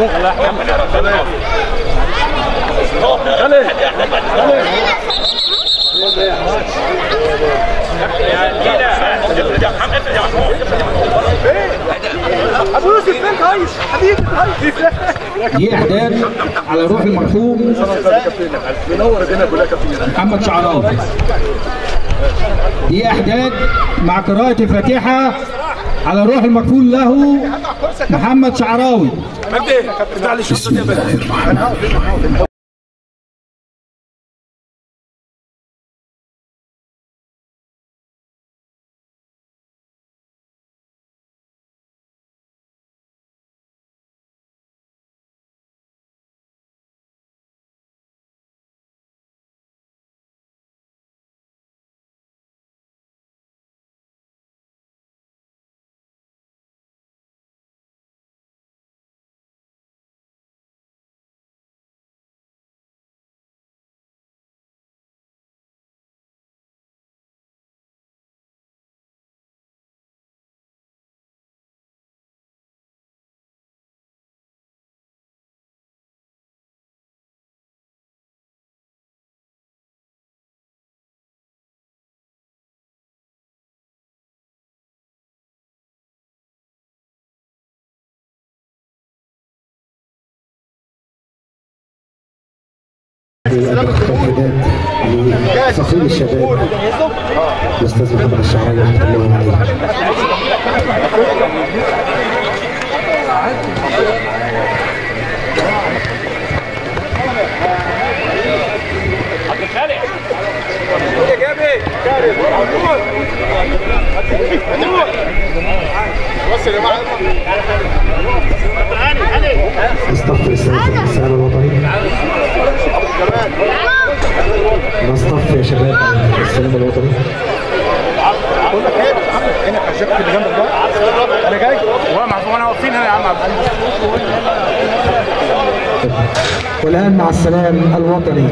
ابو يوسف فين كويس حبيبي كويس دي اعداد على روح المرحوم منور الدنيا كلها كابتن محمد شعراوي دي اعداد مع قراءة الفاتحة على روح المرحوم له محمد شعراوي مجدي افتح لي الشنطه دي يا باشا فخير الشباب الاستاذ محمد الشعراوي رحمه الله عليه يا جابي بص يا جماعه نستغفر السلام السلام الوطني نستغفر يا شباب السلام الوطني بقول لك ايه هنا الشبكه اللي جنبك ده انا جاي هو معفو انا واقفين هنا يا عم عبد والان مع السلام الوطني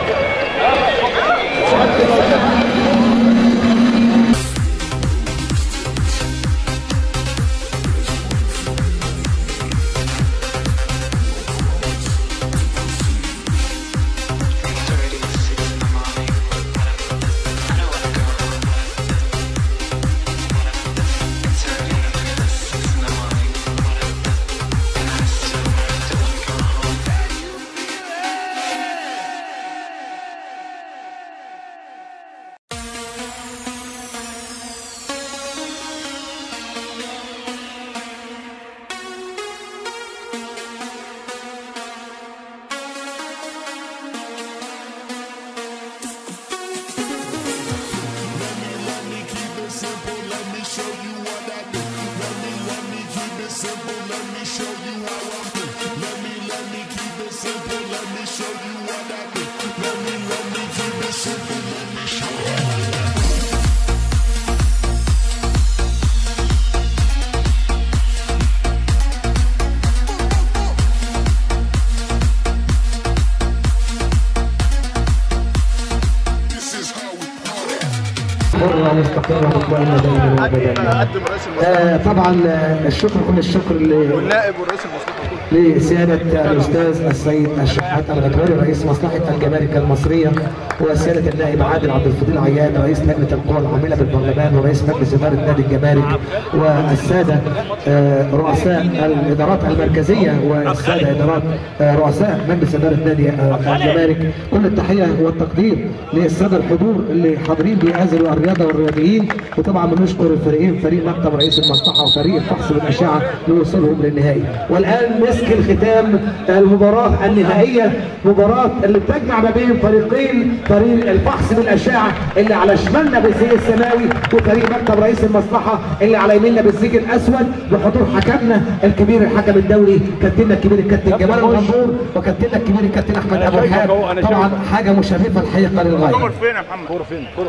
حرة مستقرة مطمئنة دائما وابدا قدم رئيس المصلحه آه، طبعا آه، الشكر كل الشكر ل- والنائب ورئيس المصلحه كله لسيادة الأستاذ السيد الشحات الغدواني رئيس مصلحة الجمارك المصرية وسيادة النائب عادل عبد الفضيل عياد رئيس لجنة القوى العاملة بالبرلمان ورئيس مجلس إدارة نادي الجمارك والسادة آه، رؤساء الإدارات المركزية والسادة إدارات آه، رؤساء مجلس إدارة نادي آه، الجمارك كل التحية والتقدير للسادة الحضور اللي حاضرين بهذه الرياضة والرياضيين وطبعا بنشكر الفريقين فريق مكتب رئيس المصلحة وفريق الفحص بالأشعة لوصولهم للنهائي والآن مسك الختام المباراة النهائية مباراة اللي بتجمع ما بين فريقين فريق الفحص بالأشعة اللي على شمالنا بالزي السماوي وفريق مكتب رئيس المصلحة اللي على يميننا بالزيج الأسود بحضور حكمنا الكبير الحكم الدولي كابتننا الكبير الكابتن جمال الغندور وكابتننا الكبير الكابتن أحمد أبو الحاب طبعا حاجة مشرفة الحقيقة للغاية كور فين يا محمد؟ كورة فين؟ كورة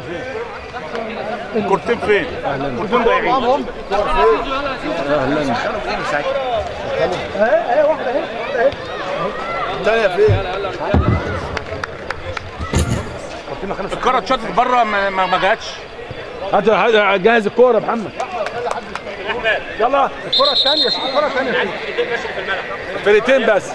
فين؟ كورتين فين؟ كورتين ضايعين الثانيه فين الكرة اتشاطت بره ما, ما ما جاتش هات هات جهز الكوره يا محمد يلا الكره الثانيه شوف الكره الثانيه فين فرقتين بس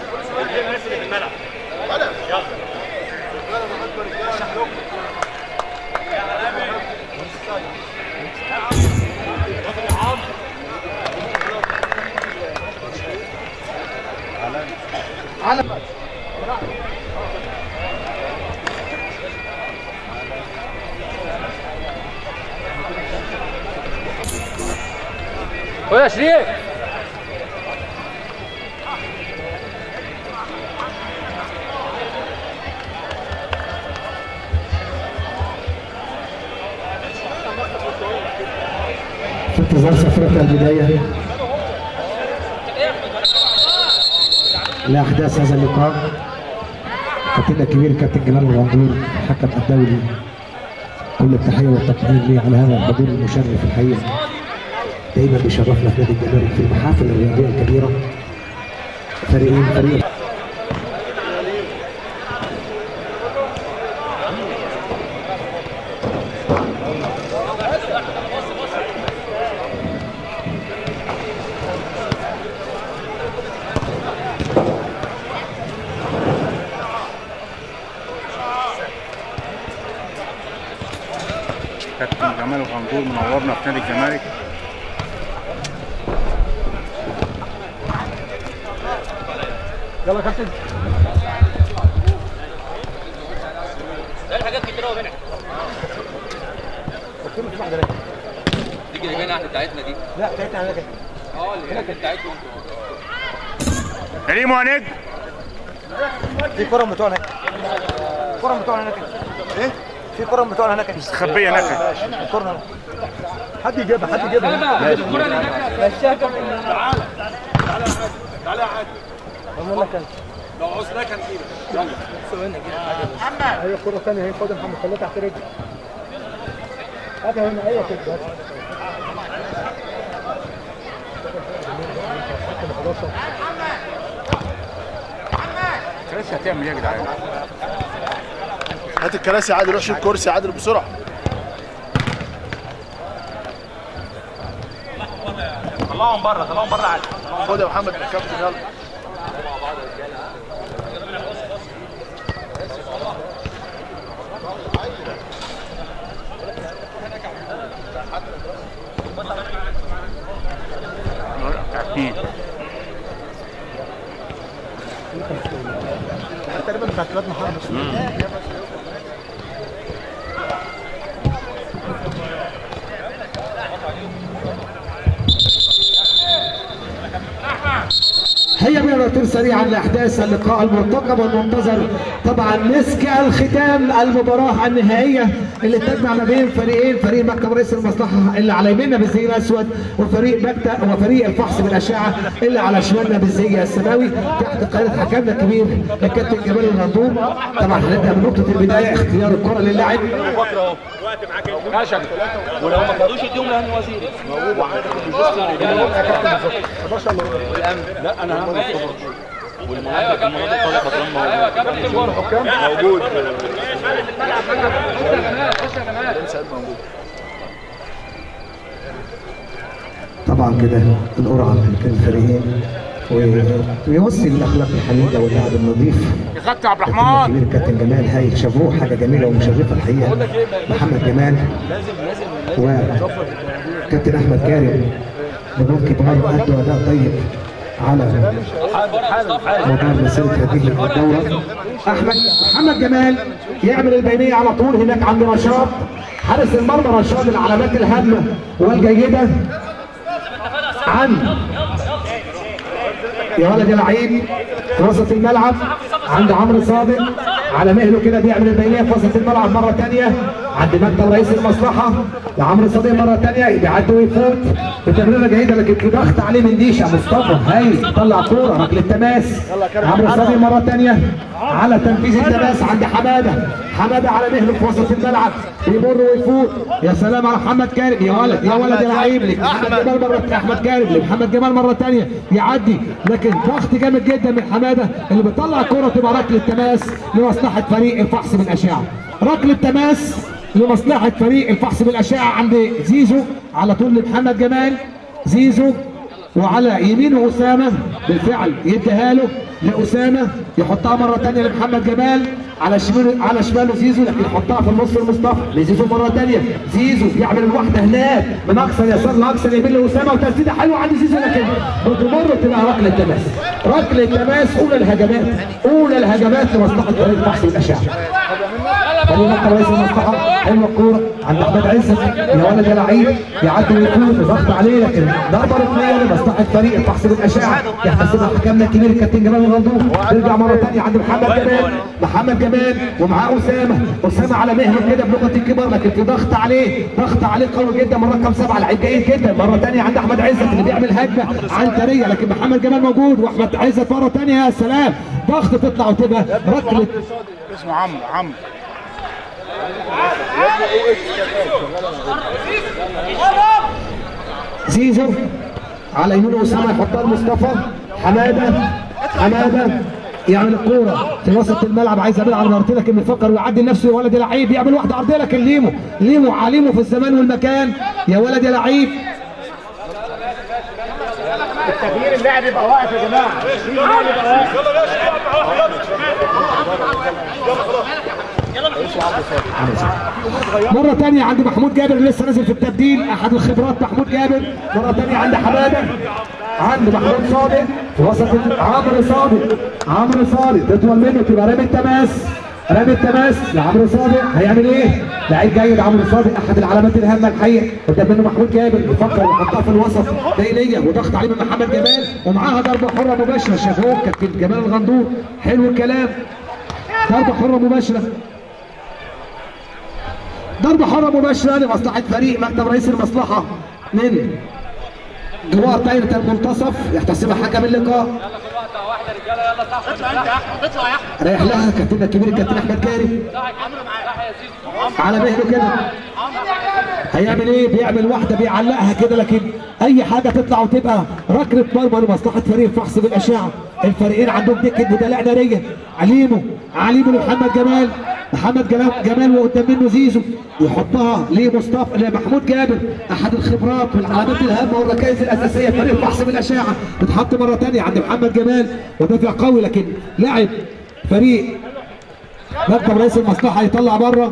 ويا شريف في انتظار صفرة البداية لأحداث هذا اللقاء كابتننا الكبير كابتن جمال الغندور الحكم الدولي كل التحية والتقدير ليه على هذا الحضور المشرف الحقيقة دايما بيشرفنا في نادي الجمارك في المحافل الرياضية الكبيرة فريقين فريق كابتن جمال الغندور منورنا في نادي الجمارك يلا يا كابتن الحاجات كتير قوي هنا دي اللي هنا بتاعتنا دي لا بتاعتنا هنا اه اللي هنا بتاعتهم كريم ونجم في كرة بتوعنا كرة بتوعنا هناك ايه؟ في كرة بتوعنا هناك مستخبية هناك الكرة حد يجيبها حد يجيبها مشاها كابتن تعالى هي كرة ثانية هي خد محمد خليها تحت رجلي هاتها هنا ايوه كده بس لسه هتعمل ايه يا جدعان؟ هات الكراسي عادل روح شيل كرسي عادل بسرعة طلعهم بره طلعهم بره عادي خد يا محمد الكابتن يلا بتاعت مين؟ تقريبا بتاعت ولاد محمد هيا بنا نطير سريعا لاحداث اللقاء المرتقب والمنتظر طبعا مسك الختام المباراه النهائيه اللي تجمع ما بين فريقين فريق مكتب رئيس المصلحه اللي على يميننا بالزي الاسود وفريق مكتب وفريق الفحص بالاشعه اللي على شمالنا بالزي السماوي تحت قياده حكمنا الكبير الكابتن جمال الغندور طبعا هنبدا من نقطه البدايه اختيار الكره للاعب ولو ما خدوش يديهم لهاني وزير لا انا هعمل الخبر ايوه يا كابتن جوه موجود طبعا كده القرعه بين الفريقين و- ويوصي الاخلاق الحميده واللعب النظيف خدت يا عبد كابتن الرحمن الكبير كابتن جمال هايل شافوه حاجه جميله ومشرفه الحقيقه محمد جمال وكابتن احمد كارم نجوم كبار ادوا اداء طيب على مدار مسيره هذه الدوره احمد محمد جمال يعمل البينيه على طول هناك عند رشاد حارس المرمى رشاد العلامات الهامه والجيده عن يا ولد يا لعيب في وسط الملعب عند عمرو صادق على مهله كده بيعمل البينيه في وسط الملعب مره ثانيه عند مكتب رئيس المصلحه لعمرو صادق مره ثانيه بيعدي ويفوت بتمريره جيده لكن في ضغط عليه من ديشه مصطفى هايل طلع كوره ركله تماس عمرو صادق مره ثانيه على تنفيذ التماس عند حماده حماده على مهله في وسط الملعب بيمر ويفوت يا سلام على محمد كارم يا ولد يا ولد يا لعيب لك محمد جمال مره احمد كارم لمحمد جمال مره ثانيه يعدي لكن ضغط جامد جدا من حماده اللي بيطلع كوره تبقى ركله تماس لمصلحه فريق الفحص بالاشعه ركله تماس لمصلحه فريق الفحص بالاشعه عند زيزو على طول لمحمد جمال زيزو وعلى يمينه اسامه بالفعل يديها له لاسامه يحطها مره ثانيه لمحمد جمال على شماله على شماله زيزو لكن يحطها في النص لمصطفى لزيزو مره ثانيه زيزو يعمل الواحده هناك من اقصى اليسار لاقصى اليمين لاسامه وتسديده حلوه عند زيزو لكن بتمر تبقى ركله تماس ركله تماس اولى الهجمات اولى الهجمات لمصلحه فريق بحث الاشعه فريق مكتب رئيس المصلحه حلوه الكوره عند احمد عزت يا ولد يا لعيب يعدي ويفوت ضغط عليه لكن ضربه ركنيه لمصلحه فريق الفحص بالاشعه يحتسبها حكمنا الكبير الكابتن جمال الغندور ترجع مره ثانيه عند محمد جمال محمد جمال ومعاه اسامه اسامه على مهله كده بلغه الكبار لكن في ضغط عليه ضغط عليه قوي جدا من رقم سبعه لعيب جيد جدا مره ثانيه عند احمد عزت اللي بيعمل هجمه عنتريه لكن محمد جمال موجود واحمد عزت مره ثانيه يا سلام ضغط تطلع وتبقى ركله اسمه عمرو عمرو زيزو على يمين اسامه يحطها لمصطفى حماده حماده يعمل الكوره في وسط الملعب عايز يعملها على الارضيه لكن بيفكر ويعدي نفسه يا ولد يا لعيب يعمل واحده ارضيه لكن ليمو ليمو عليمو في الزمان والمكان يا ولد يا لعيب التغيير اللاعب يبقى واقف يا جماعه اللاعب يبقى واقف مرة تانية عند محمود جابر اللي لسه نازل في التبديل أحد الخبرات محمود جابر مرة تانية عند حمادة عند محمود صادق في وسط ال- عمرو صادق عمرو صادق تطول منه تبقى رامي التماس رامي التماس لعمرو صادق هيعمل ايه؟ لعيب جيد عمرو صادق احد العلامات الهامه الحقيقه قدام منه محمود جابر يفكر يحطها في الوسط دايليه وضغط عليه من محمد جمال ومعاها ضربه حره مباشره شافوه كابتن جمال الغندور حلو الكلام ضربه حره مباشره ضربة حرة مباشرة لمصلحة فريق مكتب رئيس المصلحة من جوار دايرة المنتصف يحتسبها حكم اللقاء رايح لها كابتننا الكبير الكابتن احمد كاري على مهله كده هيعمل ايه بيعمل واحده بيعلقها كده لكن اي حاجه تطلع وتبقى ركله مرمى لمصلحه فريق الفحص بالاشعه الفريقين عندهم دكه بدلاء ناريه عليمو عليمو لمحمد جمال محمد جمال جمال وقدام منه زيزو يحطها لمصطفى لمحمود جابر احد الخبرات والعلامات الهامه والركائز الاساسيه فريق الفحص بالاشعه بتحط مره ثانيه عند محمد جمال ودافع قوي لكن لاعب فريق مكتب رئيس المصلحه يطلع بره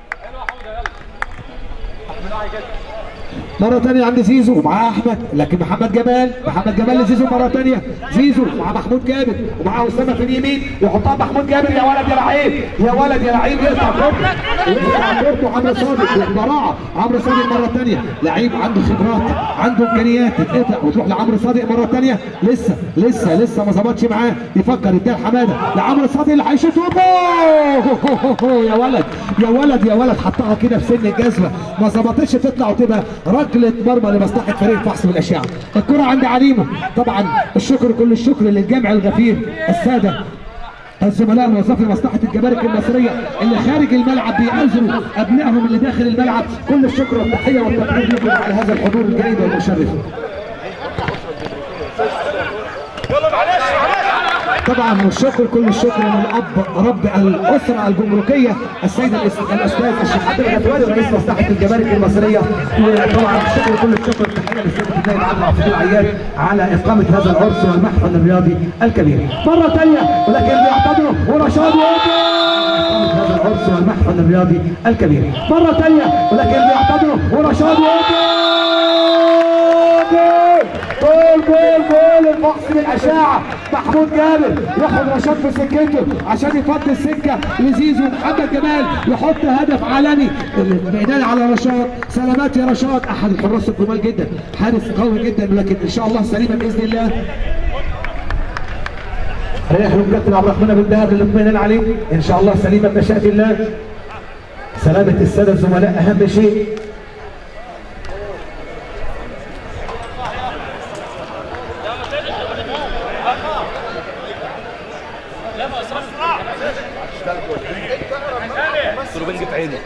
مرة تانية عند زيزو مع أحمد لكن محمد جمال محمد جمال لزيزو مرة تانية زيزو مع محمود جابر ومع أسامة في اليمين يحطها محمود جابر يا ولد يا لعيب يا ولد يا لعيب يقطع كورته يقطع كورته عمرو صادق براعة عمرو صادق مرة تانية لعيب عنده خبرات عنده إمكانيات تتقطع وتروح لعمرو صادق مرة تانية لسه لسه لسه ما ظبطش معاه يفكر يديها لحمادة لعمرو صادق اللي هيشوط أوبا! يا ولد يا ولد يا ولد حطها كده في سن الجزمة ما ظبطتش تطلع وتبقى ركلة مرمى لمصلحة فريق فحص بالأشعة الكرة عند عليمو طبعا الشكر كل الشكر للجمع الغفير السادة الزملاء موظفي مصلحة الجمارك المصرية اللي خارج الملعب بيعزلوا أبنائهم اللي داخل الملعب كل الشكر والتحية والتقدير لكم على هذا الحضور الجيد والمشرف طبعا والشكر كل الشكر للاب رب الاسره الجمركيه السيد الأس- الاستاذ الشيخ عبد الغفاري رئيس مصلحه الجمارك المصريه وطبعا الشكر كل الشكر تحيه للسيد النائب عبد العزيز العياد على اقامه هذا العرس والمحفل الرياضي الكبير. مره ثانيه ولكن بيعتبروا ورشاد إقامة هذا العرس والمحفل الرياضي الكبير. مره ثانيه ولكن بيعتبروا ورشاد جول جول جول الفحص بالاشعه محمود جابر ياخد رشاد في سكته عشان يفضي السكه لزيزو محمد جمال يحط هدف عالمي البعدان على رشاد سلامات يا رشاد احد الحراس الجمال جدا حارس قوي جدا لكن ان شاء الله سليمه باذن الله ريح له الكابتن عبد الرحمن بن دهب للاطمئنان عليه ان شاء الله سليمه بمشيئه الله سلامه الساده الزملاء اهم شيء تروبنج في عينه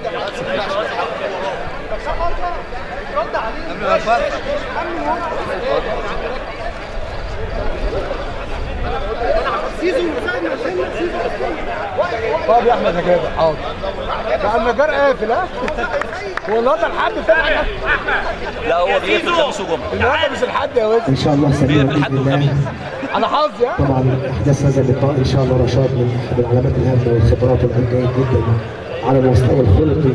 سيزون طب يا احمد يا جابر حاضر ده النجار قافل ها هو النهارده الحد بتاعنا لا هو بيقفل خميس وجمعه النهارده مش الحد يا ولد ان شاء الله سريع باذن الله انا حظي ها طبعا احداث هذا اللقاء ان شاء الله رشاد من احد العلامات الهامه والخبرات والعلم جيد جدا على المستوى الخلقي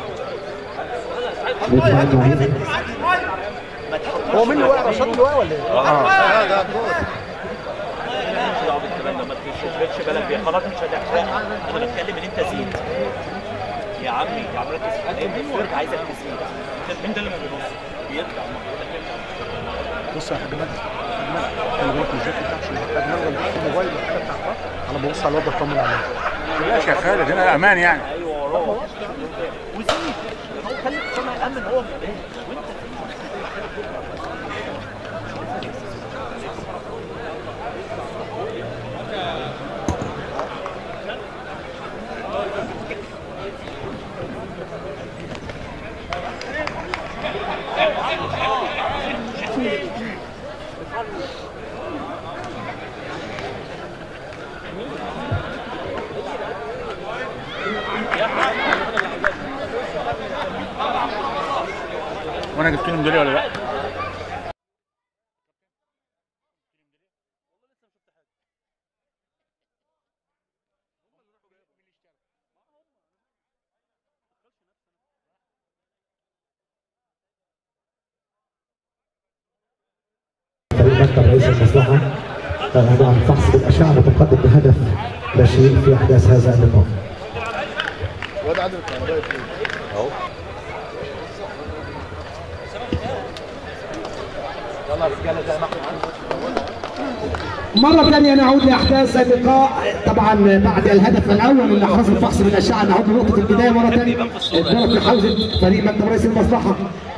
بيطلع معين. هو مين اللي واقع رشاد اللي واقع ولا ايه؟ ما تشغلش بالك بيها خلاص مش هتحرقها انا بتكلم ان انت زيد يا عمي يا عم ركز في الكلام الفرقه عايزك تزيد مين ده اللي في النص بيطلع بص يا حاج مجدي خلي بالك من الجاكيت بتاعك عشان الحاج مجدي في الموبايل والحاجه بتاعت بره. انا ببص على الواد ده اطمن عليه لا يا خالد هنا امان يعني ايوه وراه وزيد هو خلي السما يامن هو كمان وانت وانا جبت لهم دول ولا لا فريق مكتب رئيس المصلحه طبعا فحص بالاشعه متقدم بهدف لا شيء في احداث هذا اللقاء الواد عادل الكهربائي فين؟ مرة ثانية نعود لأحداث اللقاء طبعا بعد الهدف الأول اللي حصل الفحص بالأشعة نعود لنقطة البداية مرة ثانية الكرة في حوزة فريق مكتب رئيس المصلحة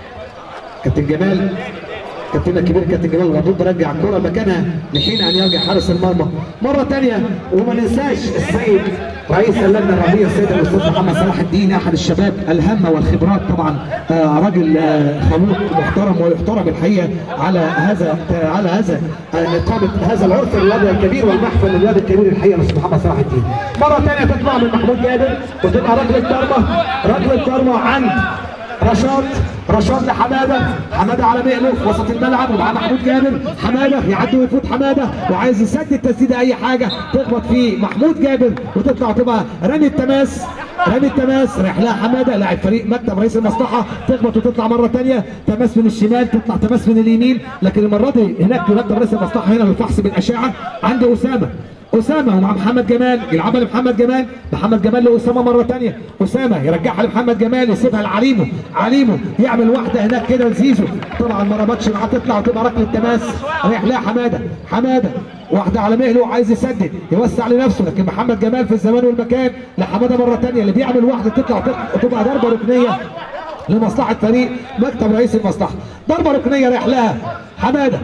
كابتن جمال كابتننا الكبير كابتن جمال الغدود رجع الكرة مكانها لحين أن يرجع حارس المرمى مرة ثانية وما ننساش السيد رئيس اللجنة الرئيسية السيد الأستاذ محمد صلاح الدين أحد الشباب الهمة والخبرات طبعا آه راجل آه خلوق محترم ويحترم الحقيقة على هذا على هذا آه، إقامة هذا العرس الرياضي الكبير والمحفل الرياضي الكبير الحقيقة الأستاذ محمد صلاح الدين مرة ثانية تطلع من محمود جابر وتبقى ركلة ضربة ركلة ضربة عند رشاد رشاد لحماده حماده على مهله وسط الملعب ومع محمود جابر حماده يعدي ويفوت حماده وعايز يسدد تسديده اي حاجه تخبط في محمود جابر وتطلع تبقى رمي التماس رمي التماس رايح لها حماده لاعب فريق مكتب رئيس المصلحه تخبط وتطلع مره ثانيه تماس من الشمال تطلع تماس من اليمين لكن المره دي هناك في مكتب رئيس المصلحه هنا بالفحص بالاشعه عند اسامه اسامه ومع محمد جمال يلعبها لمحمد جمال محمد جمال لاسامه مره ثانيه اسامه يرجعها لمحمد جمال يسيبها لعليمو عليمو يعمل واحده هناك كده لزيزو طبعا ما ربطش معاه تطلع وتبقى ركله تماس رايح لها حماده حماده واحده على مهله عايز يسدد يوسع لنفسه لكن محمد جمال في الزمان والمكان لحماده مره ثانيه اللي بيعمل واحده تطلع وتق- وتبقى ضربه ركنيه لمصلحه فريق مكتب رئيس المصلحه ضربه ركنيه رايح لها حماده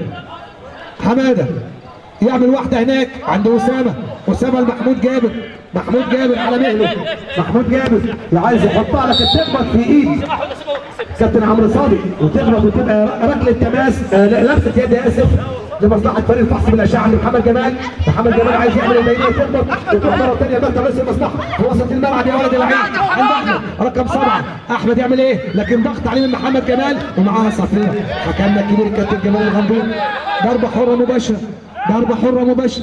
حماده يعمل واحده هناك عند اسامه اسامه لمحمود جابر محمود جابر على مهله محمود جابر عايز يحطها لكن تخبط في ايد كابتن عمرو صادق وتخبط وتبقى ركله تماس آه لا، لمسه يد اسف لمصلحه فريق الفحص بالاشعه لمحمد جمال محمد جمال عايز يعمل البينيه تخبط وتروح مره ثانيه مكتب رئيس المصلحه في وسط الملعب يا ولد العين عند احمد رقم سبعه احمد يعمل ايه لكن ضغط عليه من محمد جمال ومعاها صفيره حكمنا الكبير الكابتن جمال الغندور ضربه حره مباشره ضربه حره مباشره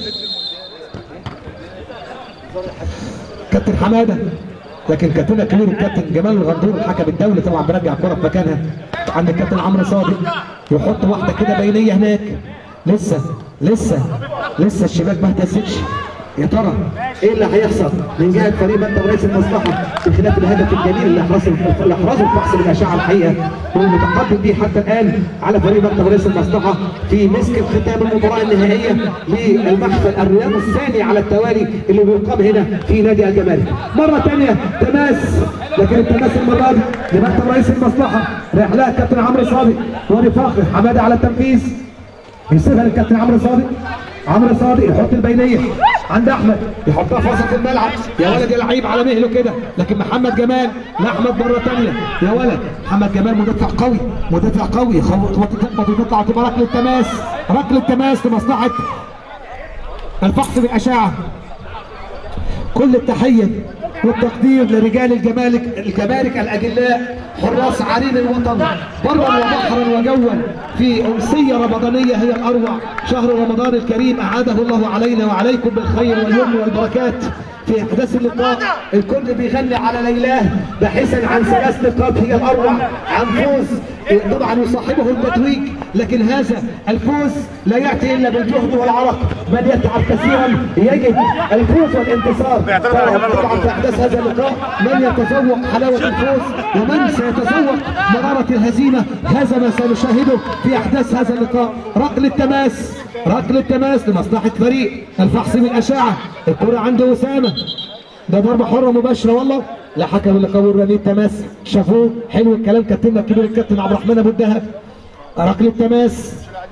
كابتن حماده لكن كابتن كبير الكابتن جمال الغندور الحكم الدولي طبعا بيرجع الكره في مكانها عند الكابتن عمرو صادق يحط واحده كده بينيه هناك لسه لسه لسه الشباك ما اهتزتش يا ترى ايه اللي هيحصل من جهه فريق مكتب رئيس المصلحه بخلاف الهدف الجميل اللي احرزه اللي احرزه الفحص بالاشعه الحقيقه والمتقدم به حتى الان على فريق مكتب رئيس المصلحه في مسك ختام المباراه النهائيه للمحفل الرياضي الثاني على التوالي اللي بيقام هنا في نادي الجمارك مره ثانيه تماس لكن التماس المره دي لمكتب رئيس المصلحه رايح لها الكابتن عمرو صادق ورفاقه حماده على التنفيذ يسيبها للكابتن عمرو صادق عمرو صادق يحط البينيه عند احمد يحطها في وسط الملعب يا ولد يا لعيب على مهله كده لكن محمد جمال لاحمد مره ثانيه يا ولد محمد جمال مدافع قوي مدافع قوي خبط وتخبط وتطلع وتبقى ركله تماس ركله تماس لمصلحه الفحص بالاشعه كل التحيه والتقدير لرجال الجمالك الجمارك الاجلاء حراس عرين الوطن برا وبحرا وجوا في امسيه رمضانيه هي الاروع شهر رمضان الكريم اعاده الله علينا وعليكم بالخير واليمن والبركات في احداث اللقاء الكل بيغني على ليلاه باحثا عن ثلاث نقاط هي الاروع عن فوز طبعا يصاحبه التتويج لكن هذا الفوز لا ياتي الا بالجهد والعرق من يتعب كثيرا يجد الفوز والانتصار طبعا في احداث هذا اللقاء من يتذوق حلاوه الفوز ومن سيتذوق مراره الهزيمه هذا ما سنشاهده في احداث هذا اللقاء ركل التماس ركل التماس لمصلحه فريق الفحص بالاشعه الكره عند اسامه ده ضربة حرة مباشرة والله لا حكم اللقاء والرمي التماس شافوه حلو الكلام كابتننا الكبير الكابتن عبد الرحمن ابو الدهب ركل التماس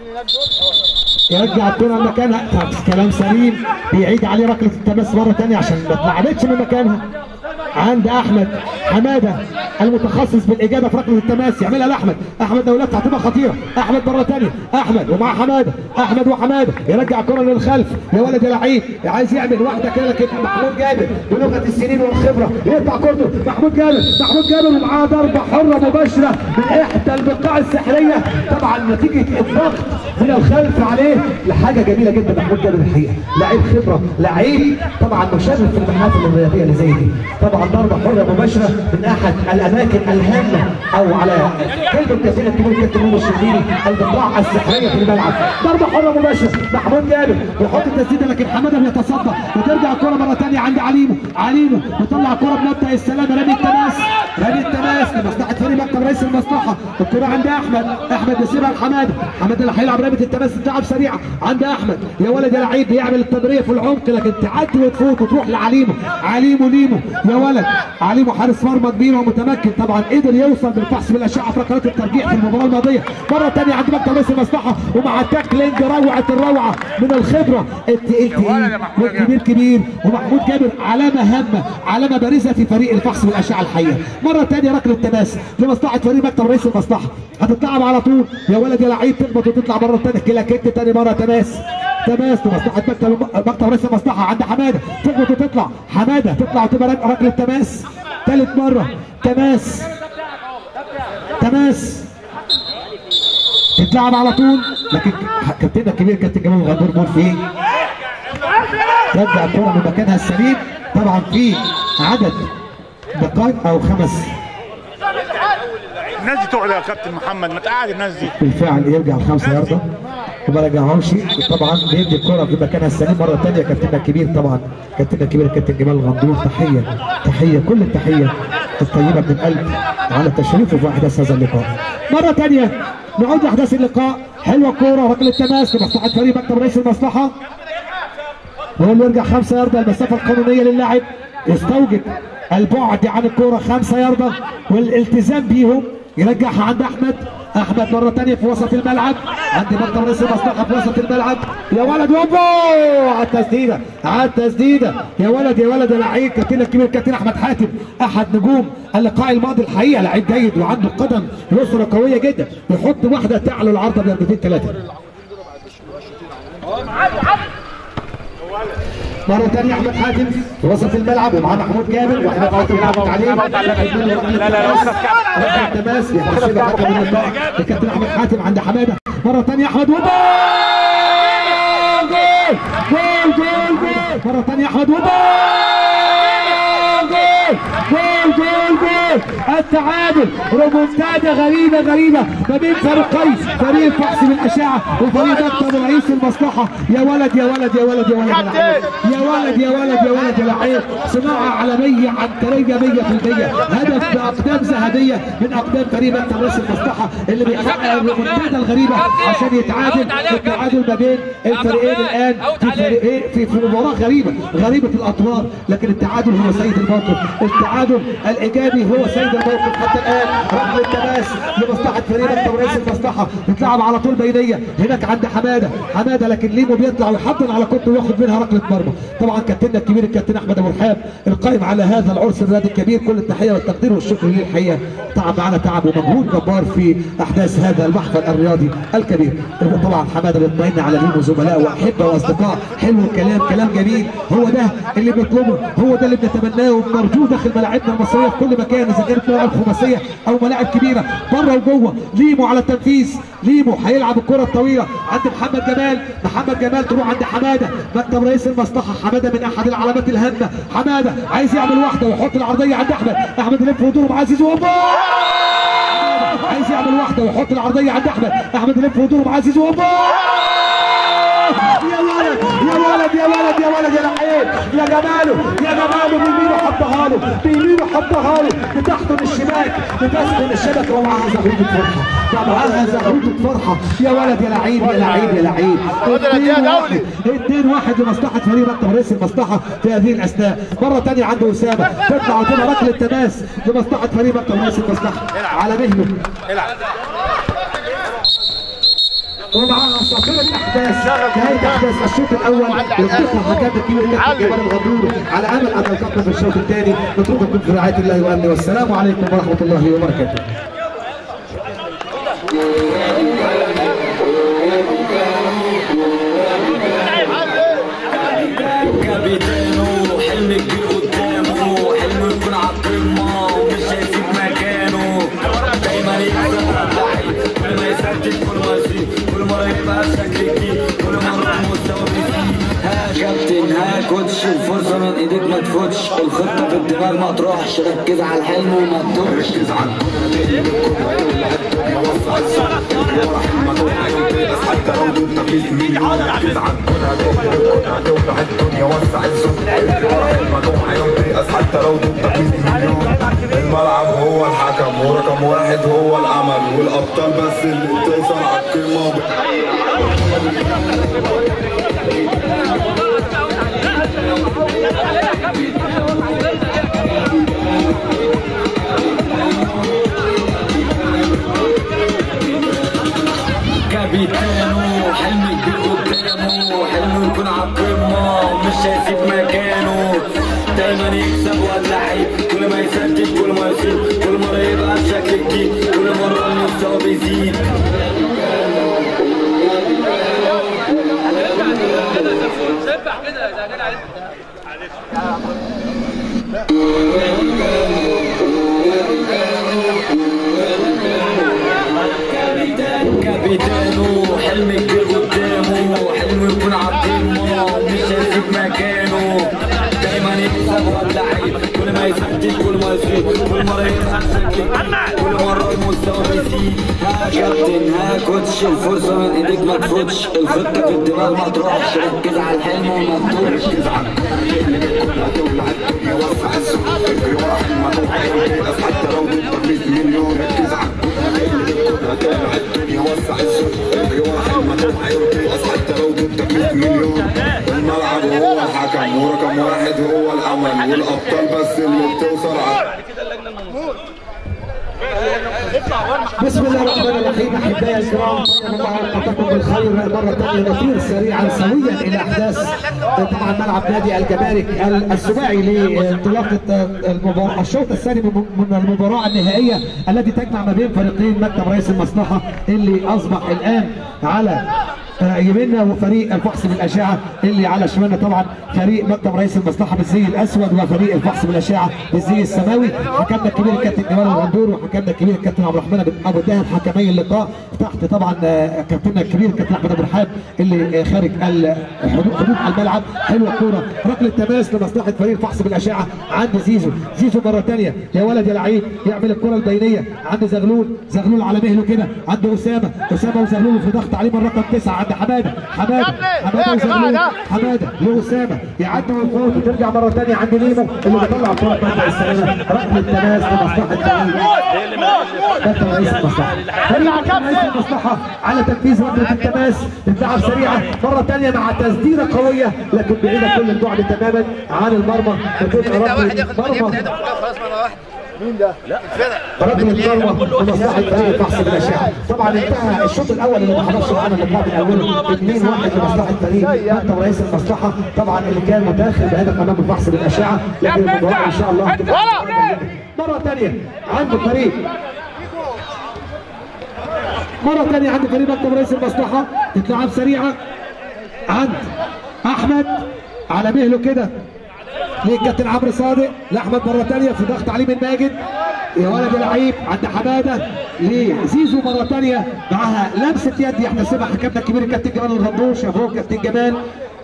يرجع الكرة مكانها طب كلام سليم بيعيد عليه ركلة التماس مرة تانية عشان ما اتلعبتش من مكانها عند احمد حماده المتخصص بالاجابه في ركله التماس يعملها لاحمد احمد دولتها هتبقى خطيره احمد مره ثانيه احمد ومع حماده احمد وحماده يرجع الكره للخلف يا ولد يا لعيب عايز يعمل واحده كده لكن محمود جابر بلغه السنين والخبره يقطع كورته محمود جابر محمود جابر ومعاه ضربه حره مباشره من احدى البقاع السحريه طبعا نتيجه الضغط من الخلف عليه لحاجه جميله جدا محمود جابر الحقيقه لعيب خبره لعيب طبعا مشرف في المحافل الرياضيه اللي زي دي طبعا ضربه حره مباشره من احد الاماكن الهامه او على كلمه كثيره تقول كابتن مونو الشربيني البقاع السحريه في الملعب ضربه حره مباشره محمود جابر بيحط التسديده لكن حماده بيتصدى وترجع الكره مره ثانيه عند عليمو عليمو وطلع الكره بمبدا السلام رمي التماس رمي التماس لمصلحه فريق مكتب رئيس المصلحه الكره عند احمد احمد يسيبها لحماده حماده اللي هيلعب رميه التماس تلعب سريعه عند احمد يا ولد يا لعيب بيعمل التمريره في العمق لكن تعدي وتفوت وتروح لعليمو عليمو ليمو يا ولد عليمو حارس مرمى كبير ومتمكن طبعا قدر يوصل بالفحص بالاشعه في ركلات الترجيح في المباراه الماضيه مره ثانيه عند مكتب رئيس المصلحه ومع تاكلينج روعه الروعه من الخبره التقيل تقيل والكبير كبير ومحمود جابر علامه هامه علامه بارزه في فريق الفحص بالاشعه الحيه مره ثانيه ركله تماس لمصلحه فريق مكتب رئيس المصلحه هتتلعب على طول يا ولد يا لعيب تخبط وتطلع مره ثانيه كده كده ثاني مره تماس تماس لمصلحه مكتب مكتب رئيس المصلحه عند حماده تخبط وتطلع حماده تطلع وتبقى ركله تماس ثالث مره تماس تماس تتلعب على طول لكن كابتننا الكبير كابتن جمال الغندور بيقول في ايه؟ رجع الكره من مكانها السليم طبعا في عدد دقائق او خمس الناس دي تقعد يا كابتن محمد ما تقعد الناس دي بالفعل يرجع الخمسه يارده وما رجعهمش طبعا بيدي الكره في مكانها السليم مره ثانيه كابتننا الكبير طبعا كابتننا الكبير كابتن جمال الغندور تحيه تحيه كل التحيه الطيبه من القلب على تشريفه في احداث هذا اللقاء مره ثانيه نعود لاحداث اللقاء حلوه الكوره ركله تماس لمصلحه فريق مكتب رئيس المصلحه وهو اللي يرجع خمسه يارده المسافه القانونيه للاعب يستوجب البعد عن الكوره خمسه يارده والالتزام بيهم يرجعها عند احمد احمد مره ثانيه في وسط الملعب عند مكتب رئيس المصلحه في وسط الملعب يا ولد وبو على التسديده على التسديده يا ولد يا ولد يا لعيب كابتن الكبير كابتن احمد حاتم احد نجوم اللقاء الماضي الحقيقه لعيب جيد وعنده قدم يسرى قويه جدا يحط واحده تعلو العارضه بيرجتين ثلاثه مرة ثانية أحمد حاتم في وسط الملعب ومعاه محمود جابر وأحمد حاتم بيلعب عليه لا لا لا التماس يحسب حكم اللقاء الكابتن أحمد حاتم عند حمادة مرة ثانية أحمد وجول جول جول جول مرة ثانية أحمد وجول جول جول جول التعادل ريمونتادا غريبه غريبه ما بين فريقين فريق الفحص بالاشعه وفريق مكتب رئيس المصلحه يا ولد يا ولد يا ولد يا ولد يا لعيب يا ولد يا ولد يا ولد يا لعيب صناعه عالميه عنتريه 100% هدف باقدام ذهبيه من اقدام فريق مكتب رئيس المصلحه اللي بيحقق الريمونتادا الغريبه عشان يتعادل التعادل ما بين الفريقين الان في فريقين في في مباراه غريبه غريبه الاطوار لكن التعادل هو سيد الموقف التعادل الايجابي هو سيد الموقف حتى الان رغم التماس لمصلحه فريق مكتب رئيس المصلحه المصلحه بتلعب على طول بينيه هناك عند حماده حماده لكن ليمو بيطلع ويحضن على كورته وياخد منها ركله مرمى طبعا كابتننا الكبير الكابتن احمد ابو رحاب القائم على هذا العرس الرياضي الكبير كل التحيه والتقدير والشكر ليه الحقيقه تعب معنا تعب ومجهود جبار في احداث هذا المحفل الرياضي الكبير طبعا حماده بيطمئن على ليمو زملاء واحبه واصدقاء حلو الكلام كلام جميل هو ده اللي بنطلبه هو ده اللي بنتمناه وبنرجوه داخل ملاعبنا المصريه في كل مكان اذا كانت ملاعب خماسيه او ملاعب كبيره بره وجوه ليمو على التنفيذ ليمو هيلعب الكره الطويله عند محمد جمال محمد جمال تروح عند حماده مكتب رئيس المصلحه حماده من احد العلامات الهامه حماده عايز يعمل واحده ويحط العرضيه عند احمد احمد يلف ودوره مع عزيز وهوبا عايز يعمل واحده ويحط العرضيه عند احمد احمد يلف ودوره مع عزيز وهوبا يا ولد يا ولد يا ولد يا ولد يا لعيب يا جماله يا جماله بيمينه حطها له بيمينه حطها له بتحضن الشباك بتسخن الشبكه ومعاها زغروطه فرحه معاها زغروطه فرحه يا ولد يا لعيب يا لعيب يا لعيب اتنين واحد اتنين واحد لمصلحه فريق مكتب رئيس المصلحه في هذه الاثناء مره ثانيه عنده اسامه تطلع وتبقى ركله تماس لمصلحه فريق مكتب رئيس المصلحه على مهله ومعاها صافرة احداث نهاية احداث الشوط الاول يطلقها حكام الكبير كابتن جمال الغدور على امل ان نلقاكم في الشوط الثاني نترككم في رعاية الله وامنه والسلام عليكم ورحمة الله وبركاته كابيتانو حلم كبير قدامه حلم يكون على القمة ومش هيسيب مكانه دايما يكسب اللعيب كل ما يسدد كل ما يصيب كل مرة يبقى شكل جديد كل مرة المستوى بيزيد ها كابتن ها كوتش الفرصة من ايديك ما تفوتش الخطة في الدماغ ما تروحش ركز على الحلم وما تدورش ركز على حتى لو ضد تقييد مليون ركز على الكرة هتولع الدنيا وسع الزوم المجموعة هينقص حتى لو ضد تقييد مليون الملعب هو الحكم ورقم واحد هو الامل والابطال بس اللي بتوصل على القمة وب- كابيتانو حلم كبير قدامه حلم يكون على القمة ومش هيسيب مكانه دايما يكسب واللعيب كل ما يسدد كل ما يصيب كل مرة يبقى بشكل جديد كل مرة المستوى بيزيد كابيتانو حلم كبير قدامه حلم يكون على القمة ومش هيسيب مكانه دايما يكسب واللعيب كل ما يسدد كل ما يصيب كل مرة يبقى بشكل جديد كل مرة المستوى بيزيد ها كابتن ها كوتش الفرصة من ايديك ما تفوتش الخطة في الدماغ ما تروحش ركز على الحلم وما تدورش ركز على الكرة هتولع الدنيا وسع الزوم اجري ورا المجموعة هينقص حتى لو ضد تقييد مليون ركز على الكرة هتولع الدنيا وسع الزوم اجري ورا المجموعة هينقص حتى لو ضد تقييد مليون الملعب هو الحكم ورقم واحد هو الامل والابطال بس اللي بتوصل على بسم الله الرحمن الرحيم احبائي الكرام حياكم بالخير مره ثانيه نطير سريعا سويا الى احداث طبعا ملعب نادي الجمارك السباعي لانطلاقه المباراه الشوط الثاني من المباراه النهائيه التي تجمع ما بين فريقين مكتب رئيس المصلحه اللي اصبح الان على يميننا وفريق الفحص بالاشعه اللي على شمالنا طبعا فريق مكتب رئيس المصلحه بالزي الاسود وفريق الفحص بالاشعه بالزي السماوي حكمنا الكبير الكابتن جمال الغندور وحكمنا الكبير الكابتن عبد الرحمن ابو الدهب حكمي اللقاء تحت طبعا آه، كابتننا الكبير الكابتن احمد ابو رحاب اللي آه، خارج ال- حدود حدود الملعب حلوه الكوره ركله تماس لمصلحه فريق الفحص بالاشعه عند زيزو زيزو مره ثانيه يا ولد يا لعيب يعمل الكره البينيه عند زغلول زغلول على مهله كده عند اسامه اسامه وزغلول في ضغط عليه من رقم تسعه عند حماده حماده حماده وزغلول حماده لاسامه يعدي من فوق وترجع مره ثانيه عند نيمو اللي بيطلع الكره مبدا السلامه ركله تماس لمصلحه فريق كابتن رئيس المصلحه فريق كابتن رئيس المصلحه على تنفيذ ركله التماس بتلعب سريعه مره ثانيه مع تسديده قويه لكن بعيده كل البعد تماما عن المرمى بتبقى ركله مرمى خلاص مره واحده رجل المروه لمصلحه فريق فحص الاشعه طبعا انتهى الشوط الاول اللي ما حضرش معانا اللقاء من اوله 2 1 لمصلحه فريق مكتب رئيس المصلحه طبعا اللي كان متاخر بهدف امام الفحص بالاشعه لكن المباراه ان شاء الله هتبقى مره ثانيه عند فريق مرة ثانية عند فريق مكتب رئيس المصلحة تتلعب سريعة عند أحمد على مهله كده للكابتن عمرو صادق لاحمد مره ثانيه في ضغط عليه من ماجد يا ولد لعيب عند حماده لزيزو مره ثانيه معاها لمسه يد يحتسبها حكمنا الكبير الكابتن جمال الغندور شافوه كابتن جمال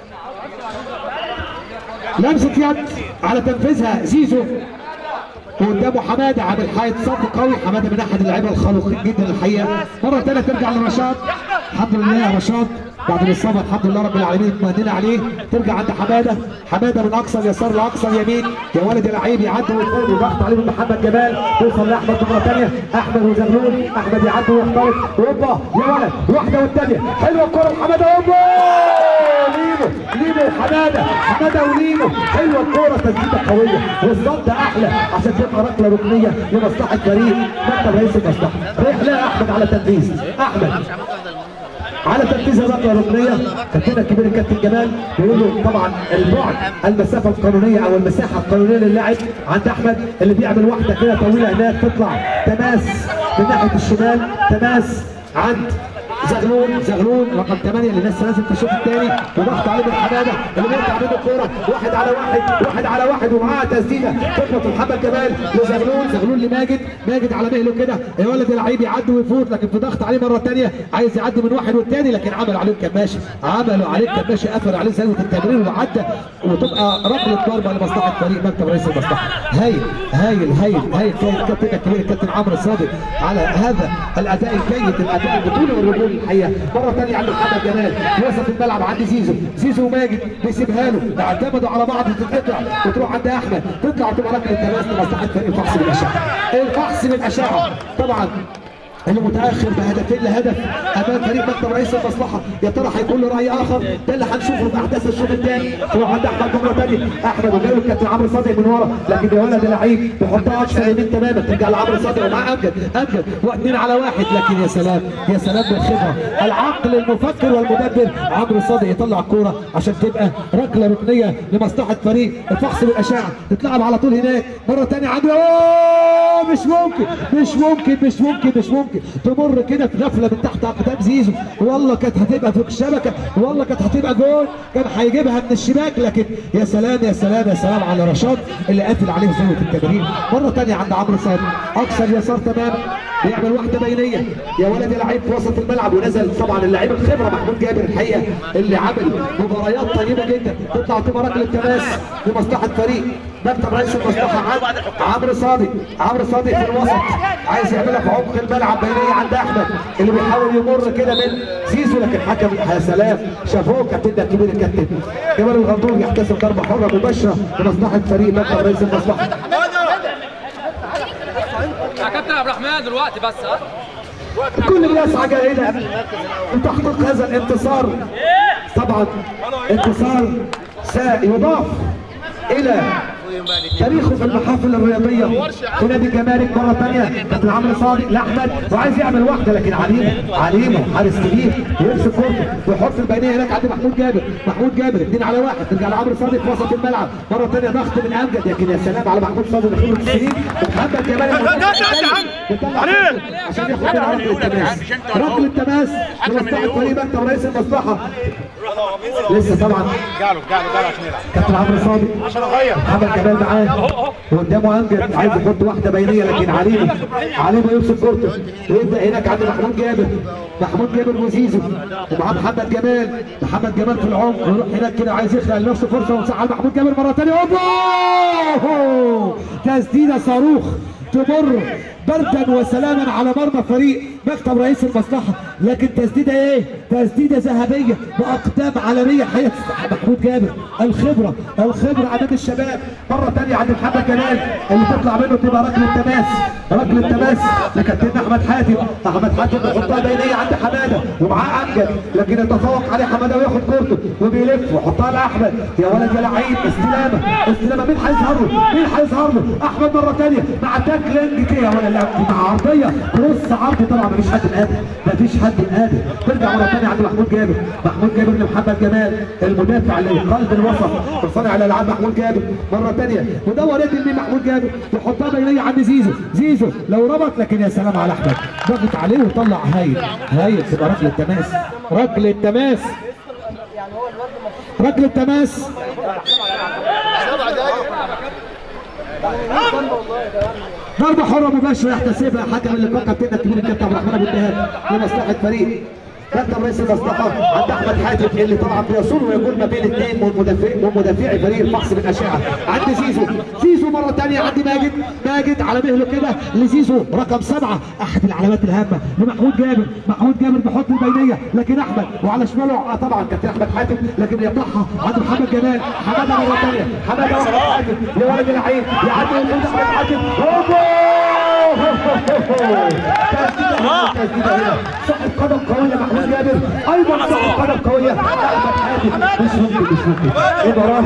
لمسه يد على تنفيذها زيزو وقدامه حماده عامل حائط صد قوي حماده من احد اللعيبه الخلوقين جدا الحقيقه مره ثانيه ترجع لرشاد الحمد لله يا رشاد بعد الاصابه الحمد لله رب العالمين اطمئننا عليه ترجع عند حماده حماده من اقصى اليسار لاقصى اليمين يا ولد يا لعيب يعدي ويفوت وضغط عليه من محمد جمال توصل لاحمد مره ثانيه احمد وزغلول احمد يعدي ويخترق اوبا يا ولد واحده والثانيه حلوه الكره لحماده اوبا لينو لينو وحماده حماده ولينو حلوه الكوره تسديده قويه والصد احلى عشان تبقى ركله ركنيه لمصلحه فريق مكتب رئيس المصلحه رحله احمد على تنفيذ احمد على تنفيذ الركله الركنيه كابتننا الكبير الكابتن جمال بيقول له طبعا البعد المسافه القانونيه او المساحه القانونيه للاعب عند احمد اللي بيعمل واحده كده طويله هناك تطلع تماس من ناحيه الشمال تماس عند زغلول زغلول رقم 8 اللي لسه نازل في الشوط الثاني وضغط عليه من حماده اللي بيقطع منه الكوره واحد على واحد واحد على واحد ومعاه تسديده تخبط محمد جمال لزغلول زغلول لماجد ماجد على مهله كده يا ولد اللعيب يعدي ويفوت لكن في ضغط عليه مره ثانيه عايز يعدي من واحد والثاني لكن عملوا عليه كماشي عملوا عليه كماشي قفل عليه زاويه التمرير وعدى وتبقى ركله ضربه لمصلحه فريق مكتب رئيس المصلحه هايل هايل هايل هايل كان الكابتن الكبير الكابتن عمرو الصادق على هذا الاداء الجيد الاداء البطولي والرجول الحقيقه مره ثانيه عند محمد جمال في وسط الملعب عند زيزو زيزو وماجد بيسيبها له اعتمدوا على بعض تتقطع وتروح عند احمد تطلع وتبقى ركله تماس لمصلحه فريق الفحص بالاشعه الفحص بالاشعه طبعا اللي متاخر بهدفين لهدف امام فريق مكتب رئيس المصلحه يا ترى هيكون له راي اخر ده اللي هنشوفه في احداث الشوط الثاني تروح عند احمد مره ثانيه احمد وجاله الكابتن عمرو صادق من ورا لكن يا ولد لعيب بيحطها اكثر يمين تماما ترجع لعمرو صادق ومعاه امجد امجد واثنين على واحد لكن يا سلام يا سلام بالخبره العقل المفكر والمدبر عمرو صادق يطلع الكوره عشان تبقى ركله ركنيه لمصلحه فريق الفحص بالاشعه تتلعب على طول هناك مره ثانيه عنده أوه! مش ممكن مش ممكن مش ممكن مش ممكن تمر كده في غفله من تحت اقدام زيزو والله كانت هتبقى في الشبكه والله كانت هتبقى جول كان هيجيبها من الشباك لكن يا سلام يا سلام يا سلام على رشاد اللي قافل عليه زاويه التمرير مره ثانيه عند عمرو صادق اقصى اليسار تماما بيعمل واحده بينيه يا ولد يا لعيب في وسط الملعب ونزل طبعا اللعيب الخبره محمود جابر الحقيقه اللي عمل مباريات طيبه جدا تطلع تبقى ركله تماس لمصلحه فريق مكتب رئيس المصلحه عند عمرو صادق عمرو صادق في الوسط عايز يعملها في عمق الملعب بينيه عند احمد اللي بيحاول يمر كده من زيزو لكن حكم يا سلام شافوه كابتن ده الكبير الكابتن جمال الغندور يحتسب ضربه حره مباشره لمصلحه فريق مكتب رئيس المصلحه يا كابتن عبد الرحمن دلوقتي بس ها الكل بيسعى جاهدا لتحقيق هذا الانتصار طبعا انتصار سيضاف الى تاريخه في المحافل الرياضيه في نادي الجمارك مره ثانيه كابتن عمرو صادق لاحمد وعايز يعمل واحده لكن عليمه عليمه حارس كبير ويمسك كورته ويحط البينيه هناك عند محمود جابر محمود جابر اثنين على واحد ترجع لعمرو صادق في وسط الملعب مره ثانيه ضغط من امجد لكن يا سلام على محمود صادق دخول التسعين ومحمد جمال بيطلع عشان ياخد منها ركله التماس ركله التماس لمصلحه فريق مكتب رئيس المصلحه لسه طبعا جاله جاله جاله عشان يلعب كابتن عمرو صادق عشان اغير محمد جمال معاه وقدامه امجد عايز يحط واحده بينيه لكن عليمه عليمه يمسك كورته ويبدا هناك عند محمود جابر محمود جابر وزيزو ومعاه محمد جمال محمد جمال في العمق ويروح هناك كده عايز يخلق لنفسه فرصه ومساحه محمود جابر مره ثانيه اوبا تسديده صاروخ تمر بردا وسلاما على مرمى فريق مكتب رئيس المصلحه لكن تسديده ايه تسديده ذهبيه باقدام عالميه حقيقه محمود جابر الخبره الخبره امام الشباب مره ثانيه عند محمد جلال اللي تطلع منه تبقى ركله تماس ركله تماس لكابتن احمد حاتم احمد حاتم بيحطها بينيه عند حماده ومعاه امجد لكن يتفوق عليه حماده وياخد كورته وبيلف ويحطها لاحمد يا ولد يا لعيب استلامه استلامه مين هيظهر له؟ مين هيظهر له؟ احمد مره ثانيه مع تاكلينج كده يا ولد لا، مع عرضيه كروس عرض طبعا مفيش حد قادر مفيش حد قادر ترجع مره ثانيه عند محمود جابر محمود جابر لمحمد جمال المدافع اللي قلب الوسط وصانع الالعاب محمود جابر مره ثانيه ودور يد مين محمود جابر يحطها بينيه عند زيزو زيزو لو ربط لكن يا سلام على احمد ضغط عليه وطلع هايل هايل تبقى ركله تماس ركله تماس ركله تماس ضربة حرة مباشرة يحتسبها حكم اللقاء كابتن الكبير الكابتن عبد الرحمن ابو الدهاب لمصلحة فريق كابتن رئيس المصلحة عند أحمد حاتم اللي طبعا بيصون ويقول ما بين اثنين من مدافع من مدافعي فريق الفحص بالأشعة عند زيزو زيزو مرة ثانية عند ماجد ماجد على مهله كده لزيزو رقم سبعة أحد العلامات الهامة لمحمود جابر محمود جابر بيحط البينية لكن أحمد وعلى شماله آه طبعا كابتن أحمد حاتم لكن يقطعها عند محمد جمال حمادة مرة ثانية حمادة وأحمد حاتم يا ولد اللعيب يعدي من أحمد حاتم تسديده هنا صاحب قدم قويه محمود جابر ايضا صاحب قدم قويه احمد حاتم مش ممكن مش ممكن مباراه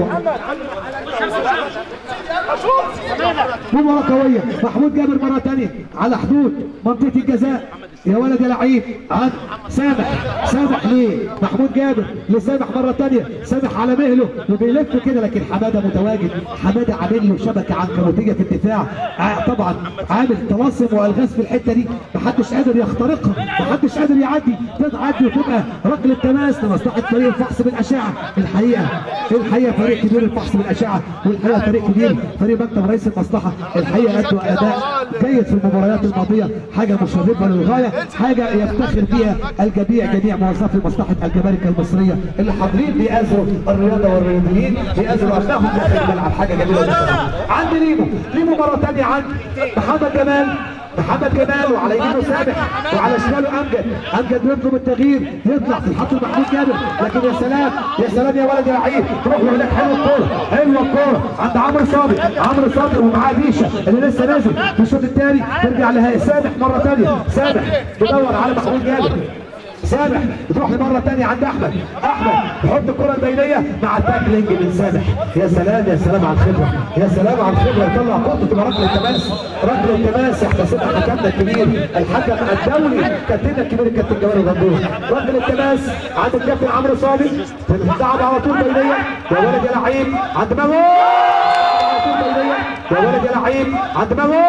مباراه مباراه قويه محمود جابر مره ثانيه على حدود منطقه الجزاء يا ولد يا لعيب عن سامح سامح ليه محمود جابر لسامح مره ثانيه سامح على مهله وبيلف كده لكن حماده متواجد حماده عامل له شبكه عنكبوتيه في الدفاع ع- طبعا عامل طلاسم والغاز في الحته دي محدش قادر يخترقها محدش قادر يعدي تتعدي وتبقى ركله تماس لمصلحه فريق الفحص بالاشعه الحقيقه الحقيقه فريق كبير الفحص بالاشعه والحقيقه فريق كبير فريق مكتب رئيس المصلحه الحقيقه ادوا اداء جيد في المباريات الماضيه حاجه مشرفه للغايه حاجه يفتخر بيها الجميع جميع موظفي مصلحه الجمارك المصريه اللي حاضرين بيأزروا الرياضه والرياضيين بيأزروا ابنائهم داخل الملعب حاجه جميله جدا عند ليمو ليمو مره ثانيه عند محمد جمال محمد جمال وعلى يمينه سامح وعلى شماله امجد امجد يطلب التغيير يطلع في الحط محمود جابر لكن يا سلام يا سلام يا ولد يا لعيب تروح له هناك حلوه الكوره حلوه الكوره عند عمرو صابر عمرو صابر ومعاه بيشا اللي لسه نازل في الشوط الثاني ترجع لها سامح مره ثانيه سامح تدور على محمود جابر سامح بتروح لمره ثانيه عند احمد احمد يحط الكره البينيه مع تاكلينج من سامح يا سلام يا سلام على الخبره يا سلام على الخبره يطلع كورته تبقى ركله تماس ركله تماس يحتسبها حكمنا الكبير الحكم الدولي كابتننا الكبير الكابتن جمال الغندور ركله تماس عند الكابتن عمرو صابر تلعب على طول بينيه يا ولد يا لعيب عند مامو على طول بينيه يا ولد يا لعيب عند مامو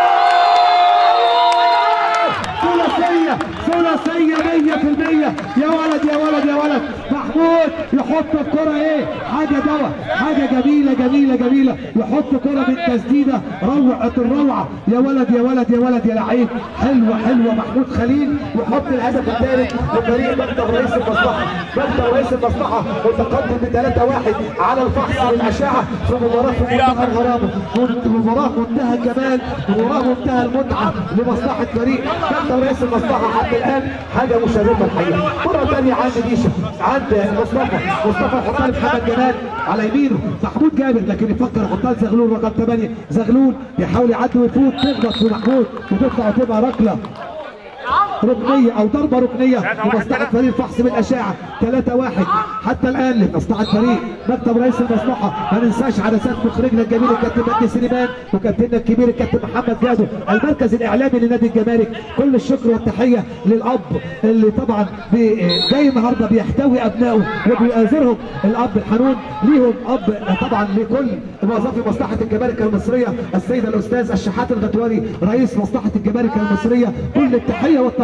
ثلاثية ثلاثية 100% يا ولد يا ولد يا ولد محمود يحط الكرة ايه حاجة دواء حاجة جميلة جميلة جميلة يحط كرة من تسديدة روعة الروعة يا ولد يا ولد يا ولد يا لعيب حلوة حلوة محمود خليل يحط الهدف الثالث لفريق مكتب رئيس المصلحة مكتب رئيس المصلحة متقدم ب 3-1 على الفحص والأشعة في مباراة في منتهى الغرابة مباراة منتهى الجمال مباراة منتهى المتعة لمصلحة فريق مكتب رئيس المصلحة حتى الآن حاجة مشرفة الحقيقة مرة ثانية عند ديشا عند مصطفى مصطفى يحطها لمحمد جمال على يمينه محمود جابر لكن يفكر يحطها لزغلول رقم 8 زغلول يحاول يعدي ويفوت تخبط في محمود وتطلع وتبقى ركلة ركنية أو ضربة ركنية لمصلحة فريق الفحص بالأشعة 3 1 حتى الآن لمصلحة فريق مكتب رئيس المصلحة ما ننساش عدسات مخرجنا الجميل الكابتن مجدي سليمان وكابتننا الكبير الكابتن محمد جادو المركز الإعلامي لنادي الجمارك كل الشكر والتحية للأب اللي طبعا بي- جاي النهارده بيحتوي أبنائه وبيآزرهم الأب الحنون ليهم أب طبعا لكل موظفي مصلحة الجمارك المصرية السيد الأستاذ الشحات الغتواني رئيس مصلحة الجمارك المصرية كل التحية والتقدير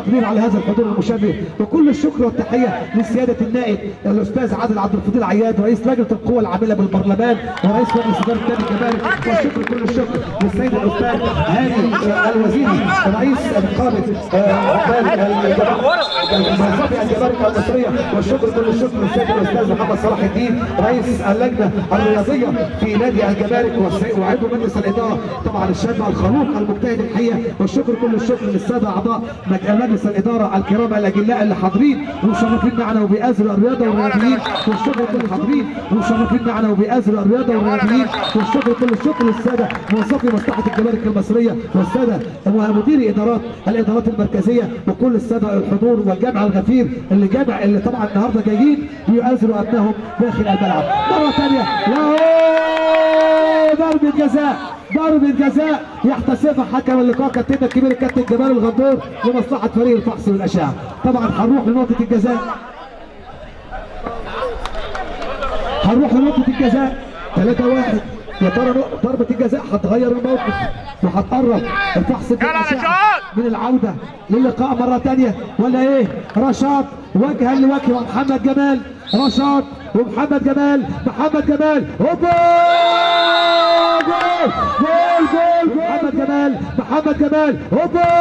كبير على هذا الحضور المشرف وكل الشكر والتحيه لسياده النائب الاستاذ عادل عبد الفضيل عياد رئيس لجنه القوى العامله بالبرلمان ورئيس مجلس اداره نادي الجمارك والشكر كل الشكر للسيد الاستاذ هاني آه، الوزيري رئيس نقابه آه، عمال موظفي الجمارك المصريه والشكر كل الشكر للسيد الاستاذ محمد صلاح الدين رئيس اللجنه الرياضيه في نادي الجمارك والسي- وعضو مجلس الاداره طبعا الشاب الخلوق المجتهد الحقيقه والشكر كل الشكر للساده اعضاء مج- مجلس الاداره الكرام الاجلاء اللي حاضرين ومشرفين معنا وبيأزروا الرياضه والرياضيين والشكر كل الحاضرين ومشرفين معنا وبيأزروا الرياضه والرياضيين والشكر كل الشكر للساده موظفي مصلحه الجمارك المصريه والساده مديري ادارات الادارات المركزيه وكل الساده الحضور والجامع الغفير اللي جامع اللي طبعا النهارده جايين بيؤازروا ابنائهم داخل الملعب مره ثانيه لا ضربه جزاء ضربة جزاء يحتسبها حكم اللقاء كابتن الكبير الكابتن جمال الغندور لمصلحة فريق الفحص والأشعة طبعا هنروح لنقطة الجزاء هنروح لنقطة الجزاء 3 1 يا ترى نق- ضربة الجزاء هتغير الموقف وهتقرب الفحص بالأشعة من العودة للقاء مرة تانية ولا ايه؟ رشاد وجها لوجه ومحمد جمال رشاد ومحمد جمال محمد جمال هوبا جول جول جول جول محمد جمال محمد جمال هوبا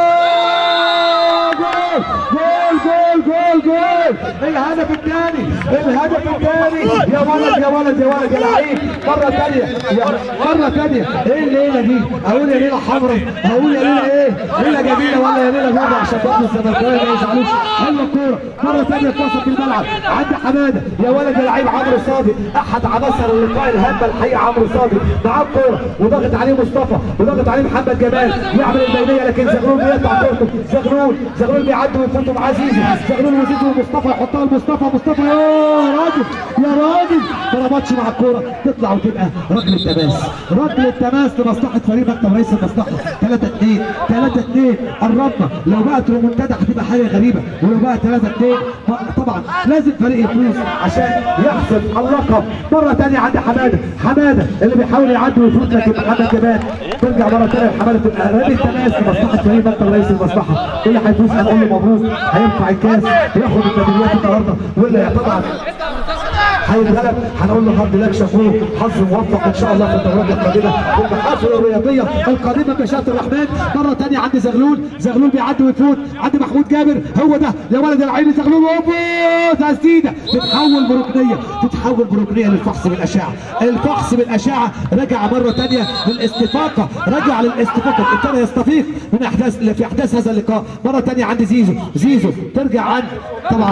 جول جول جول جول جول الهدف الثاني الهدف الثاني يا ولد يا ولد يا ولد يا لعيب مره ثانيه يا- مره ثانيه ايه الليله دي؟ اقول يا ليله حمراء اقول يا ليله ايه؟ ليله جميله ولا يا ليله بيضاء عشان برضه الزملكاويه ما يزعلوش حلوه الكوره مره ثانيه في وسط الملعب عند حماده يا ولد يا لعيب عمرو صادق احد عناصر اللقاء الهامه الحقيقه عمرو صادق معاه الكوره وضغط عليه مصطفى وضغط عليه محمد جمال يعمل البينيه لكن زغلول بيقطع كورته زغلول زغلول بيعدي ويفوتوا معاه زيزو زغلول وزيزو ومصطفى يحطها لمصطفى مصطفى يا راجل يا راجل ما ربطش مع الكوره تطلع وتبقى ركله تماس ركله تماس لمصلحه فريق مكتب رئيس المصلحه 3 2 3 2 قربنا لو بقت رومنتادا هتبقى حاجه غريبه ولو بقى 3 2 طبعا لازم فريق يفوز عشان يحصل اللقب مره ثانيه عند حماده حماده اللي بيحاول يعدي ويفوت لكن محمد جمال ترجع مره ثانيه لحماده تبقى رمي التماس لمصلحه فريق مكتب رئيس المصلحه اللي هيفوز هنقول له مبروك هيرفع الكاس وياخد الميداليات النهارده واللي طبعا هيتغلب هنقول له هارد لك شافوه حظ موفق ان شاء الله في الدورات القادمه في المحافل الرياضيه القادمه بشهاده الرحمن مره ثانيه عند زغلول زغلول بيعدي ويفوت عند محمود جابر هو ده يا ولد العين زغلول اوبا تسديده تتحول بركنيه تتحول بركنيه للفحص بالاشعه الفحص بالاشعه رجع مره ثانيه للاستفاقه رجع للاستفاقه ابتدى يستفيق من احداث في احداث هذا اللقاء مره ثانيه عند زيزو زيزو ترجع عند طبعا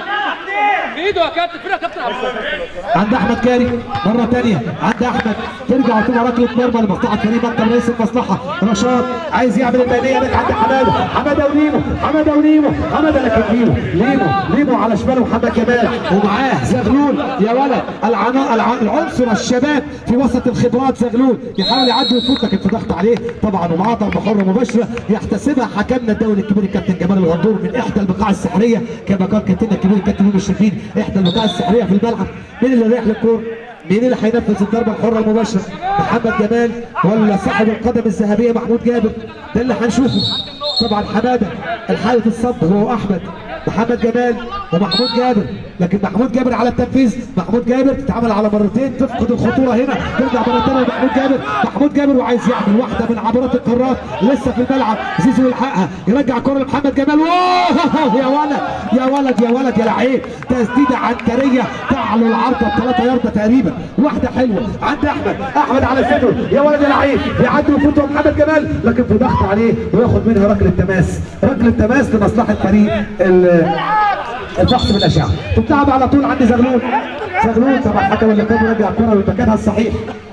بايده يا كابتن فين يا كابتن عبد الفتاح؟ عند احمد كاري مره ثانيه عند احمد ترجع وتبقى ركله مرمى لمصلحه كريم مكتب رئيس المصلحه رشاد عايز يعمل البينيه لك عند حماده حماده وليمو حماده وليمو حماده لكن ليمو ليمو ليمو على شماله محمد جمال ومعاه زغلول يا ولد العنا الع- العنصر الشباب في وسط الخبرات زغلول يحاول يعدي ويفوت لكن في ضغط عليه طبعا ومعاه ضربه حره مباشره يحتسبها حكمنا الدولي الكبير الكابتن جمال الغندور من احدى البقاع السحريه كما قال كابتننا الكبير الكابتن يونس الشرفين احدى البقاع السحريه في الملعب مين اللي رايح للكوره؟ مين اللي هينفذ الضربه الحره المباشره؟ محمد جمال ولا صاحب القدم الذهبيه محمود جابر؟ ده اللي هنشوفه طبعا حماده الحاله الصد هو احمد محمد جمال ومحمود جابر لكن محمود جابر على التنفيذ محمود جابر تتعمل على مرتين تفقد الخطوره هنا ترجع مره ثانيه لمحمود جابر محمود جابر وعايز يعمل واحده من عبرات القارات لسه في الملعب زيزو يلحقها يرجع كره لمحمد جمال واو يا ولد يا ولد يا ولد يا لعيب تسديده عنتريه تعلو العارضه بثلاثه يارده تقريبا واحده حلوه عند احمد احمد على صدره يا ولد يا لعيب يعدي ويفوت محمد جمال لكن في ضغط عليه وياخد منها ركله تماس ركله تماس لمصلحه فريق ال- الفحص بالاشعه تتلعب على طول عند زغلول زغلول طبعا حكم اللي كان يرجع الكره لمكانها الصحيح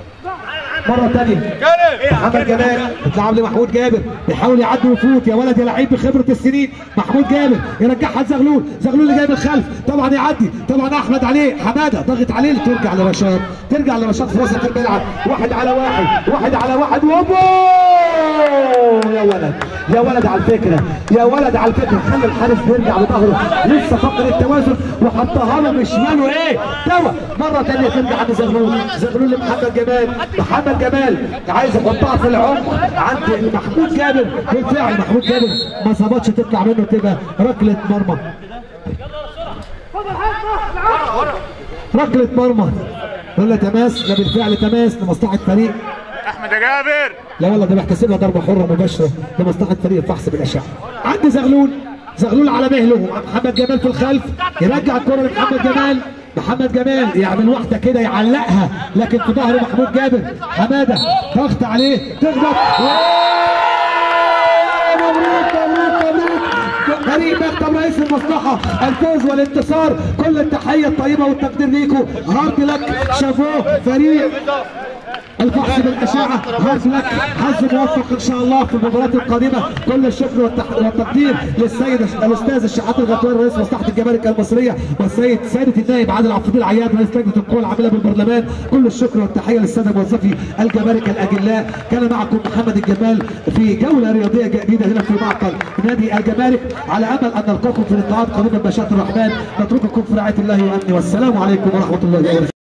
مره ثانيه محمد جمال بتلعب لمحمود جابر بيحاول يعدي ويفوت يا ولد يا لعيب بخبره السنين محمود جابر يرجعها لزغلول زغلول اللي جاي من الخلف طبعا يعدي طبعا احمد عليه حماده ضغط عليه ترجع لرشاد ترجع لرشاد في وسط الملعب واحد على واحد واحد على واحد وبو يا ولد يا ولد على الفكره يا ولد على الفكره خلي الحارس بيرجع بظهره لسه فقد التوازن وحطها له بشماله ايه توا مره ثانيه ترجع عند زغلول زغلول لمحمد جمال محمد محمد جمال عايز يحطها في العمق عند محمود جابر بالفعل محمود جابر ما ظبطش تطلع منه تبقى ركله مرمى ركله مرمى ولا تماس ده بالفعل تماس لمصلحه فريق احمد يا جابر لا والله ده بيحتسبها ضربه حره مباشره لمصلحه فريق الفحص بالاشعه عند زغلول زغلول على مهله ومع محمد جمال في الخلف يرجع الكره لمحمد جمال محمد جمال يعمل واحده كده يعلقها لكن في ظهر محمود جابر حماده ضغط عليه تخبط مبروك مبروك مبروك فريق مكتب رئيس المصلحه الفوز والانتصار كل التحيه الطيبه والتقدير ليكم هارد لك شافوه فريق الفحص بالاشعه هارد لك حظ موفق ان شاء الله في المباريات القادمه كل الشكر والتح- والتقدير للسيد الاستاذ الشحات الغطواني رئيس مصلحه الجمارك المصريه والسيد سياده النائب عادل عبد الفضيل عياد رئيس لجنه القوى العامله بالبرلمان كل الشكر والتحيه للساده موظفي الجمارك الاجلاء كان معكم محمد الجمال في جوله رياضيه جديده هنا في معقل نادي الجمارك على امل ان نلقاكم في لقاءات قريبه بمشيئه الرحمن نترككم في رعايه الله وامنه والسلام عليكم ورحمه الله وبركاته